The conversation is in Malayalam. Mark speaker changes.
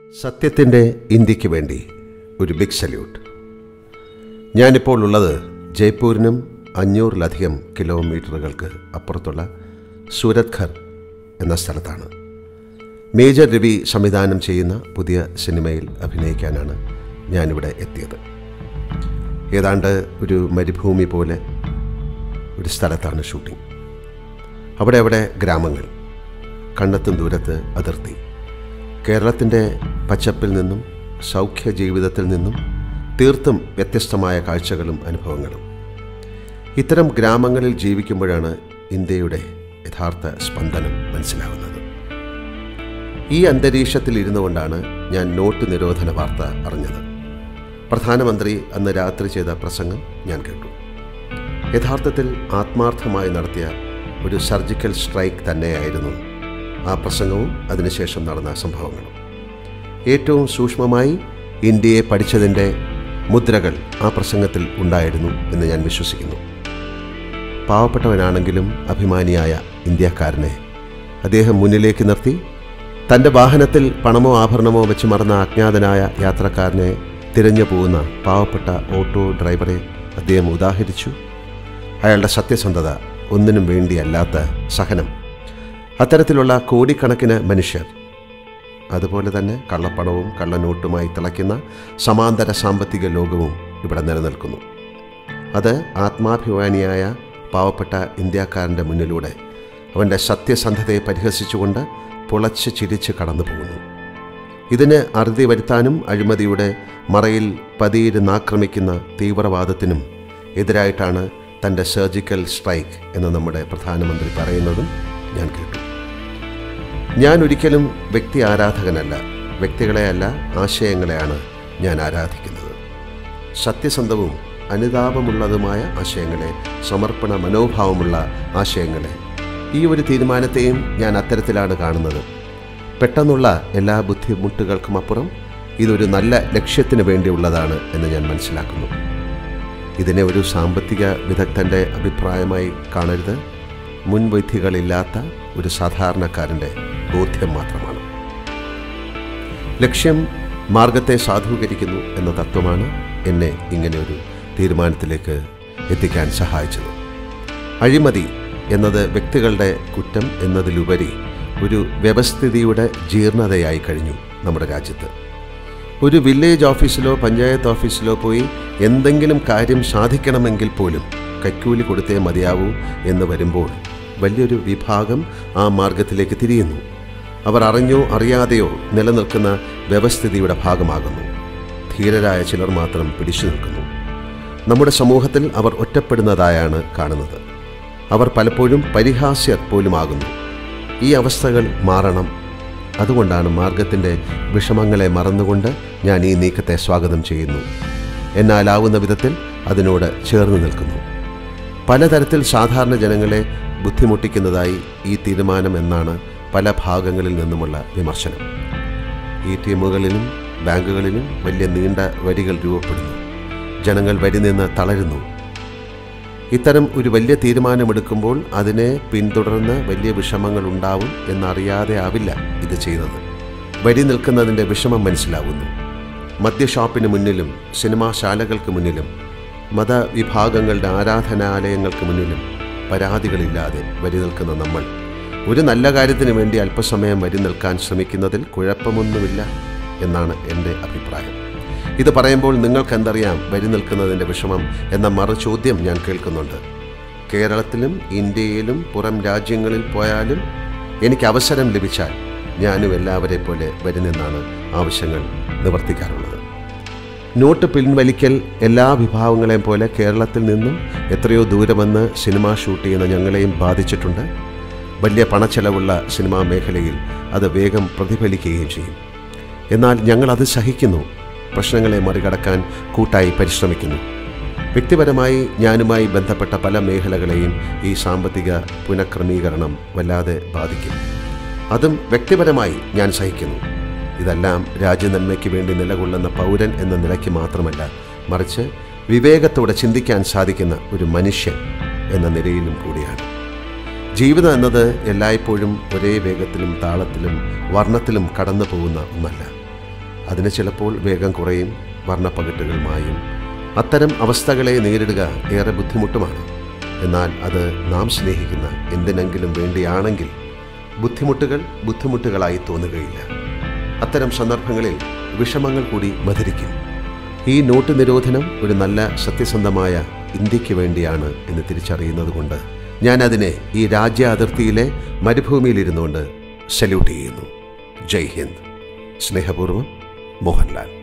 Speaker 1: സത്യത്തിൻ്റെ ഇന്ത്യക്ക് വേണ്ടി ഒരു ബിഗ് സല്യൂട്ട് ഞാനിപ്പോൾ ഉള്ളത് ജയ്പൂരിനും അഞ്ഞൂറിലധികം കിലോമീറ്ററുകൾക്ക് അപ്പുറത്തുള്ള സൂരത്ഘർ എന്ന സ്ഥലത്താണ് മേജർ രവി സംവിധാനം ചെയ്യുന്ന പുതിയ സിനിമയിൽ അഭിനയിക്കാനാണ് ഞാനിവിടെ എത്തിയത് ഏതാണ്ട് ഒരു മരുഭൂമി പോലെ ഒരു സ്ഥലത്താണ് ഷൂട്ടിംഗ് അവിടെ അവിടെ ഗ്രാമങ്ങൾ കണ്ണെത്തും ദൂരത്ത് അതിർത്തി കേരളത്തിൻ്റെ പച്ചപ്പിൽ നിന്നും സൗഖ്യ ജീവിതത്തിൽ നിന്നും തീർത്തും വ്യത്യസ്തമായ കാഴ്ചകളും അനുഭവങ്ങളും ഇത്തരം ഗ്രാമങ്ങളിൽ ജീവിക്കുമ്പോഴാണ് ഇന്ത്യയുടെ യഥാർത്ഥ സ്പന്ദനം മനസ്സിലാവുന്നത് ഈ അന്തരീക്ഷത്തിൽ ഇരുന്നു കൊണ്ടാണ് ഞാൻ നോട്ട് നിരോധന വാർത്ത അറിഞ്ഞത് പ്രധാനമന്ത്രി അന്ന് രാത്രി ചെയ്ത പ്രസംഗം ഞാൻ കേട്ടു യഥാർത്ഥത്തിൽ ആത്മാർത്ഥമായി നടത്തിയ ഒരു സർജിക്കൽ സ്ട്രൈക്ക് തന്നെയായിരുന്നു ആ പ്രസംഗവും അതിനുശേഷം നടന്ന സംഭവങ്ങളും ഏറ്റവും സൂക്ഷ്മമായി ഇന്ത്യയെ പഠിച്ചതിൻ്റെ മുദ്രകൾ ആ പ്രസംഗത്തിൽ ഉണ്ടായിരുന്നു എന്ന് ഞാൻ വിശ്വസിക്കുന്നു പാവപ്പെട്ടവനാണെങ്കിലും അഭിമാനിയായ ഇന്ത്യക്കാരനെ അദ്ദേഹം മുന്നിലേക്ക് നിർത്തി തൻ്റെ വാഹനത്തിൽ പണമോ ആഭരണമോ വെച്ച് മറന്ന അജ്ഞാതനായ യാത്രക്കാരനെ തിരഞ്ഞു പോകുന്ന പാവപ്പെട്ട ഓട്ടോ ഡ്രൈവറെ അദ്ദേഹം ഉദാഹരിച്ചു അയാളുടെ സത്യസന്ധത ഒന്നിനും വേണ്ടിയല്ലാത്ത സഹനം അത്തരത്തിലുള്ള കോടിക്കണക്കിന് മനുഷ്യർ അതുപോലെ തന്നെ കള്ളപ്പണവും കള്ളനോട്ടുമായി തിളയ്ക്കുന്ന സമാന്തര സാമ്പത്തിക ലോകവും ഇവിടെ നിലനിൽക്കുന്നു അത് ആത്മാഭിമാനിയായ പാവപ്പെട്ട ഇന്ത്യക്കാരൻ്റെ മുന്നിലൂടെ അവൻ്റെ സത്യസന്ധതയെ പരിഹസിച്ചുകൊണ്ട് പുളച്ച് ചിരിച്ച് കടന്നു പോകുന്നു ഇതിന് അറുതി വരുത്താനും അഴിമതിയുടെ മറയിൽ പതിയിരുന്നാക്രമിക്കുന്ന തീവ്രവാദത്തിനും എതിരായിട്ടാണ് തൻ്റെ സർജിക്കൽ സ്ട്രൈക്ക് എന്ന് നമ്മുടെ പ്രധാനമന്ത്രി പറയുന്നതും ഞാൻ കേട്ടു ഞാൻ ഒരിക്കലും വ്യക്തി ആരാധകനല്ല വ്യക്തികളെയല്ല ആശയങ്ങളെയാണ് ഞാൻ ആരാധിക്കുന്നത് സത്യസന്ധവും അനുതാപമുള്ളതുമായ ആശയങ്ങളെ സമർപ്പണ മനോഭാവമുള്ള ആശയങ്ങളെ ഈ ഒരു തീരുമാനത്തെയും ഞാൻ അത്തരത്തിലാണ് കാണുന്നത് പെട്ടെന്നുള്ള എല്ലാ ബുദ്ധിമുട്ടുകൾക്കും അപ്പുറം ഇതൊരു നല്ല ലക്ഷ്യത്തിന് വേണ്ടിയുള്ളതാണ് എന്ന് ഞാൻ മനസ്സിലാക്കുന്നു ഇതിനെ ഒരു സാമ്പത്തിക വിദഗ്ധൻ്റെ അഭിപ്രായമായി കാണരുത് മുൻവിധികളില്ലാത്ത ഒരു സാധാരണക്കാരൻ്റെ ബോധ്യം മാത്രമാണ് ലക്ഷ്യം മാർഗത്തെ സാധൂകരിക്കുന്നു എന്ന തത്വമാണ് എന്നെ ഇങ്ങനെ ഒരു തീരുമാനത്തിലേക്ക് എത്തിക്കാൻ സഹായിച്ചത് അഴിമതി എന്നത് വ്യക്തികളുടെ കുറ്റം എന്നതിലുപരി ഒരു വ്യവസ്ഥിതിയുടെ ജീർണതയായി കഴിഞ്ഞു നമ്മുടെ രാജ്യത്ത് ഒരു വില്ലേജ് ഓഫീസിലോ പഞ്ചായത്ത് ഓഫീസിലോ പോയി എന്തെങ്കിലും കാര്യം സാധിക്കണമെങ്കിൽ പോലും കൈക്കൂലി കൊടുത്തേ മതിയാവൂ എന്ന് വരുമ്പോൾ വലിയൊരു വിഭാഗം ആ മാർഗത്തിലേക്ക് തിരിയുന്നു അവർ അറിഞ്ഞോ അറിയാതെയോ നിലനിൽക്കുന്ന വ്യവസ്ഥിതിയുടെ ഭാഗമാകുന്നു ധീരരായ ചിലർ മാത്രം പിടിച്ചു നിൽക്കുന്നു നമ്മുടെ സമൂഹത്തിൽ അവർ ഒറ്റപ്പെടുന്നതായാണ് കാണുന്നത് അവർ പലപ്പോഴും പരിഹാസ്യർ പോലുമാകുന്നു ഈ അവസ്ഥകൾ മാറണം അതുകൊണ്ടാണ് മാർഗത്തിൻ്റെ വിഷമങ്ങളെ മറന്നുകൊണ്ട് ഞാൻ ഈ നീക്കത്തെ സ്വാഗതം ചെയ്യുന്നു എന്നാലാവുന്ന വിധത്തിൽ അതിനോട് ചേർന്ന് നിൽക്കുന്നു പലതരത്തിൽ സാധാരണ ജനങ്ങളെ ബുദ്ധിമുട്ടിക്കുന്നതായി ഈ തീരുമാനം എന്നാണ് പല ഭാഗങ്ങളിൽ നിന്നുമുള്ള വിമർശനം എ ടി എമ്മുകളിലും ബാങ്കുകളിലും വലിയ നീണ്ട വരികൾ രൂപപ്പെടുന്നു ജനങ്ങൾ വരി നിന്ന് തളരുന്നു ഇത്തരം ഒരു വലിയ തീരുമാനമെടുക്കുമ്പോൾ അതിനെ പിന്തുടർന്ന് വലിയ വിഷമങ്ങൾ ഉണ്ടാവും എന്നറിയാതെ ആവില്ല ഇത് ചെയ്തത് വരി നിൽക്കുന്നതിൻ്റെ വിഷമം മനസ്സിലാവുന്നു മദ്യഷോപ്പിന് മുന്നിലും സിനിമാശാലകൾക്ക് മുന്നിലും മതവിഭാഗങ്ങളുടെ ആരാധനാലയങ്ങൾക്ക് മുന്നിലും പരാതികളില്ലാതെ വരി നിൽക്കുന്ന നമ്മൾ ഒരു നല്ല കാര്യത്തിന് വേണ്ടി അല്പസമയം വരി നിൽക്കാൻ ശ്രമിക്കുന്നതിൽ കുഴപ്പമൊന്നുമില്ല എന്നാണ് എൻ്റെ അഭിപ്രായം ഇത് പറയുമ്പോൾ നിങ്ങൾക്ക് എന്തറിയാം വരി നിൽക്കുന്നതിൻ്റെ വിഷമം എന്ന മറു ചോദ്യം ഞാൻ കേൾക്കുന്നുണ്ട് കേരളത്തിലും ഇന്ത്യയിലും പുറം രാജ്യങ്ങളിൽ പോയാലും എനിക്ക് അവസരം ലഭിച്ചാൽ ഞാനും എല്ലാവരെ പോലെ വരി നിന്നാണ് ആവശ്യങ്ങൾ നിവർത്തിക്കാറുള്ളത് നോട്ട് പിൻവലിക്കൽ എല്ലാ വിഭാഗങ്ങളെയും പോലെ കേരളത്തിൽ നിന്നും എത്രയോ ദൂരമെന്ന് സിനിമ ഷൂട്ട് ചെയ്യുന്ന ഞങ്ങളെയും ബാധിച്ചിട്ടുണ്ട് വലിയ പണച്ചെലവുള്ള സിനിമാ മേഖലയിൽ അത് വേഗം പ്രതിഫലിക്കുകയും ചെയ്യും എന്നാൽ ഞങ്ങളത് സഹിക്കുന്നു പ്രശ്നങ്ങളെ മറികടക്കാൻ കൂട്ടായി പരിശ്രമിക്കുന്നു വ്യക്തിപരമായി ഞാനുമായി ബന്ധപ്പെട്ട പല മേഖലകളെയും ഈ സാമ്പത്തിക പുനഃക്രമീകരണം വല്ലാതെ ബാധിക്കും അതും വ്യക്തിപരമായി ഞാൻ സഹിക്കുന്നു ഇതെല്ലാം രാജ്യനന്മയ്ക്ക് വേണ്ടി നിലകൊള്ളുന്ന പൗരൻ എന്ന നിലയ്ക്ക് മാത്രമല്ല മറിച്ച് വിവേകത്തോടെ ചിന്തിക്കാൻ സാധിക്കുന്ന ഒരു മനുഷ്യൻ എന്ന നിലയിലും കൂടിയാണ് ജീവിതം എന്നത് എല്ലായ്പ്പോഴും ഒരേ വേഗത്തിലും താളത്തിലും വർണ്ണത്തിലും കടന്നു പോകുന്ന ഒന്നല്ല അതിന് ചിലപ്പോൾ വേഗം കുറയും വർണ്ണപ്പകിട്ടുകൾ മായും അത്തരം അവസ്ഥകളെ നേരിടുക ഏറെ ബുദ്ധിമുട്ടുമാണ് എന്നാൽ അത് നാം സ്നേഹിക്കുന്ന എന്തിനെങ്കിലും വേണ്ടിയാണെങ്കിൽ ബുദ്ധിമുട്ടുകൾ ബുദ്ധിമുട്ടുകളായി തോന്നുകയില്ല അത്തരം സന്ദർഭങ്ങളിൽ വിഷമങ്ങൾ കൂടി മധുരിക്കും ഈ നോട്ട് നിരോധനം ഒരു നല്ല സത്യസന്ധമായ ഇന്ത്യക്ക് വേണ്ടിയാണ് എന്ന് തിരിച്ചറിയുന്നതുകൊണ്ട് ഞാൻ അതിനെ ഈ രാജ്യ അതിർത്തിയിലെ മരുഭൂമിയിലിരുന്നുകൊണ്ട് സല്യൂട്ട് ചെയ്യുന്നു ജയ് ഹിന്ദ് സ്നേഹപൂർവ്വം മോഹൻലാൽ